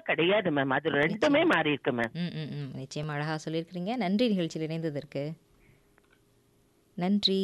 கிடையாது மேம் அது ரெண்டுமே மாறி இருக்கு மேம் ம் ம் ம் நிச்சயமா அழகாக சொல்லியிருக்கிறீங்க நன்றி நிகழ்ச்சியில் இணைந்ததற்கு நன்றி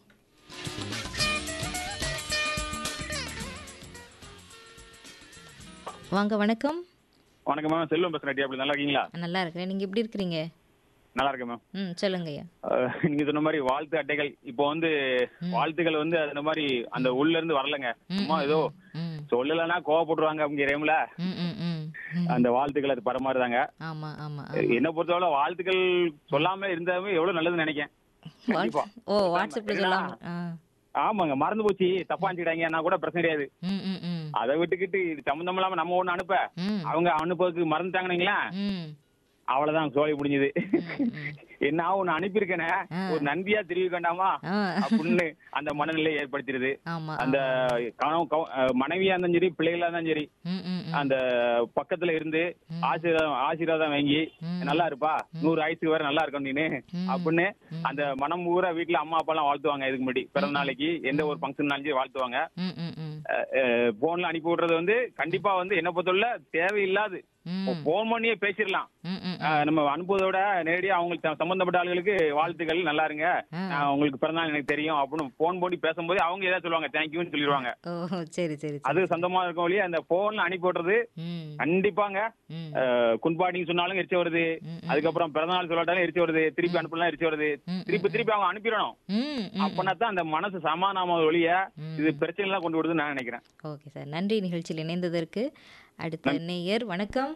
வாங்க வணக்கம் வணக்கம் மேம் செல்வம் பேசுறேன் அப்படி நல்லா இருக்கீங்களா நல்லா இருக்கிறேன் நீங்கள் எப்படி இருக்கிறீங்க நல்லா இருக்கேன் மேம் ம் சொல்லுங்கய்யா அஹ், நீங்க சொன்ன மாதிரி வாழ்த்து அட்டைகள் இப்போ வந்து வாழ்த்துக்கள் வந்து அந்த மாதிரி அந்த உள்ள இருந்து வரலங்க சும்மா ஏதோ ம் சொல்லலைன்னா கோவப்படுவாங்க அப்படிங்கிற டைம்ல ம் ம் ம் ம். அந்த வாழ்த்துக்கள் அது பரமாறுதாங்க ஆமா ஆமா என்ன பொறுத்தவரை வாழ்த்துக்கள் சொல்லாம இருந்தாவே எவ்வளவு நல்லதுன்னு நினைக்கேன் கண்டிப்பா. ஓ வாட்ஸ்அப்ல சொல்லாம ஆ ஆமாங்க மறந்து போச்சு தப்பா அனுப்பிச்சிட்டாங்க நான் கூட பிரச்சனை கிடையாது ம் ம் ம் அதை விட்டுக்கிட்டு இது சம்மந்தம் இல்லாம நம்ம ஒண்ணு அனுப்ப ம் அவங்க அனுப்புறதுக்கு மறந்துட்டாங்கன்னீங்களா ம் அவ்வளவுதான் சோழி முடிஞ்சது ம். என்ன ஒண்ணு அனுப்பியிருக்கேனே ஒரு நன்றியா தெரிவிக்க வேண்டாமா ஆ அப்படின்னு அந்த மனநிலையை ஏற்படுத்திடுது ஆமா அந்த கணவன் கவ- அஹ் மனைவியா இருந்தாலும் சரி பிள்ளைகளா இருந்தாலும் சரி ம் ம் ம். அந்த பக்கத்துல இருந்து ஆசீர்வாதம் ஆசீர்வாதம் வாங்கி நல்லா இருப்பா நூறு ஆயுசுக்கு வர நல்லா இருக்கும் நீனு அப்படின்னு அந்த மனம் ஊரா வீட்டுல அம்மா அப்பா எல்லாம் வாழ்த்துவாங்க இதுக்கு முன்னாடி பிறந்த நாளைக்கு எந்த ஒரு ஃபங்க்ஷன்னாலும் சரி வாழ்த்துவாங்க ம் ம் ம் போன்ல அனுப்பி விடுறது வந்து கண்டிப்பா வந்து என்ன பொறுத்தவரை தேவையில்லாது ம் போன் பண்ணியே பேசிடலாம் ம் ம் அஹ் நம்ம அனுப்புவதோட நேரடியா அவங்களுக்கு ச- சம்பந்தப்பட்ட ஆளுகளுக்கு வாழ்த்துக்கள் நல்லா இருங்க நான் உங்களுக்கு பிறந்தநாள் எனக்கு தெரியும் அப்படின்னு போன் பண்ணி பேசும்போது அவங்க ஏதாவது சொல்லுவாங்க தேங்க்யூன்னு சொல்லிடுவாங்க ஓ சரி சரி சரி அது சொந்தமா இருக்கும் வழியே அந்த போன்ல அனுப்பி விடுறது ம் கண்டிப்பாங்க ம் அஹ், குன்பாட்டின்னு சொன்னாலும் எரிச்சு வருது அதுக்கப்புறம் பிறந்தநாள் சொல்லாட்டாலும் எரிச்சு வருது திருப்பி அனுப்பலாம் எரிச்சு வருது திருப்பி திருப்பி அவங்க அனுப்பிடணும் ம் ம் அப்பனா தான் அந்த மனசு சமாதானமா ஒழிய இது பிரச்சனை எல்லாம் கொண்டு விடுதுன்னு நான் நினைக்கிறேன் ஓகே சார் நன்றி நிகழ்ச்சியில் இணைந்ததற்கு அடுத்த நேயர் வணக்கம்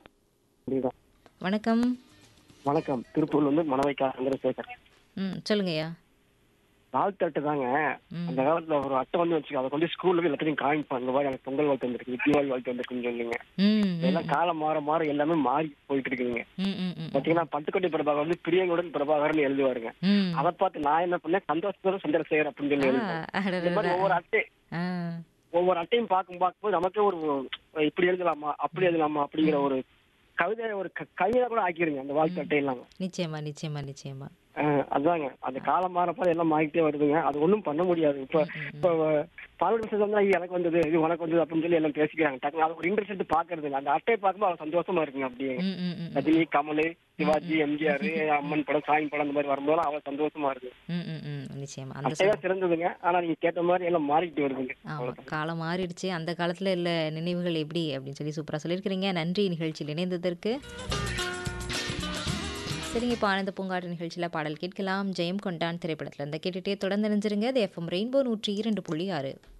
வணக்கம் வணக்கம் திருப்பூர்ல இருந்து மணவைக்கா சந்திரசேகர் ம் சொல்லுங்கய்யா வாழ்த்து அட்டை தாங்க அந்த காலத்துல ஒரு அட்டை வந்து வச்சுக்க அதை கொண்டு ஸ்கூல்ல போய் எல்லாத்தையும் காமிப்பாங்க இந்த மாதிரி எனக்கு பொங்கல் வாழ்த்து வந்திருக்கு தீபாவளி வாழ்த்து வந்திருக்குன்னு சொல்லுங்க ம் இதெல்லாம் காலம் மாற மாற எல்லாமே மாறி போயிட்டு இருக்குதுங்க ம் ம் ம் பாத்தீங்கன்னா பட்டுக்கோட்டை பிரபாகர் வந்து பிரியங்குடன் பிரபாகர்னு எழுதுவாருங்க ம் அதை பார்த்து நான் என்ன பண்ணேன் சந்தோஷத்தோட சந்திரசேகர் அப்படின்னு சொல்லி எழுதுவேன் ஆ, இந்த மாதிரி ஒவ்வொரு அட்டை ஆ ஒவ்வொரு அட்டையும் பார்க்கும் பார்க்கும்போது நமக்கே ஒரு இப்படி எழுதலாமா அப்படி எழுதலாமா அப்படிங்கிற ஒரு கவிதை ஒரு க- கவிதை கூட ஆக்கிருங்க அந்த வாழ்த்து அட்டை இல்லாம நிச்சயமா நிச்சயமா நிச்சயமா ஆஹ் அதாங்க அந்த காலம் மாறப்ப எல்லாம் மாறிக்கிட்டே வருதுங்க அது ஒண்ணும் பண்ண முடியாது இப்ப இப்ப பன்னெண்டு நிமிஷம் தான் எனக்கு வந்தது இது உனக்கு வந்தது அப்படின்னு சொல்லி எல்லாம் பேசிக்கிறாங்க டக்குனு அது ஒரு இன்ட்ரெஸ்ட் எடுத்து பாக்குறது இல்ல அந்த அட்டையை பார்க்கும்போது அவ்வளவு சந்தோஷமா இருக்குங்க அப்படியே ம் ம் ம் ரஜினி கமல் சிவாஜி எம்ஜிஆர் அம்மன் படம் சாமி படம் அந்த மாதிரி வரும்போது அவ்வளவு சந்தோஷமா இருக்கு ம் ம் ம் நிச்சயமா அந்த அட்டையா சிறந்ததுங்க ஆனா நீங்க கேட்ட மாதிரி எல்லாம் மாறிக்கிட்டு வருதுங்க ஆமா காலம் மாறிடுச்சு அந்த காலத்துல இல்ல நினைவுகள் எப்படி அப்படின்னு சொல்லி சூப்பரா சொல்லியிருக்கிறீங்க நன்றி நிகழ்ச்சியில் இணைந்ததற்கு சரிங்க இப்போ ஆனந்த பூங்காட்டு நிகழ்ச்சியில் பாடல் கேட்கலாம் ஜெயம் கொண்டான் திரைப்படத்தில் இந்த கேட்டுட்டே தொடர்ந்து நினைஞ்சிருங்க அது எஃப்எம் ரெயின்போ நூற்றி இரண்டு புள்ளி ஆறு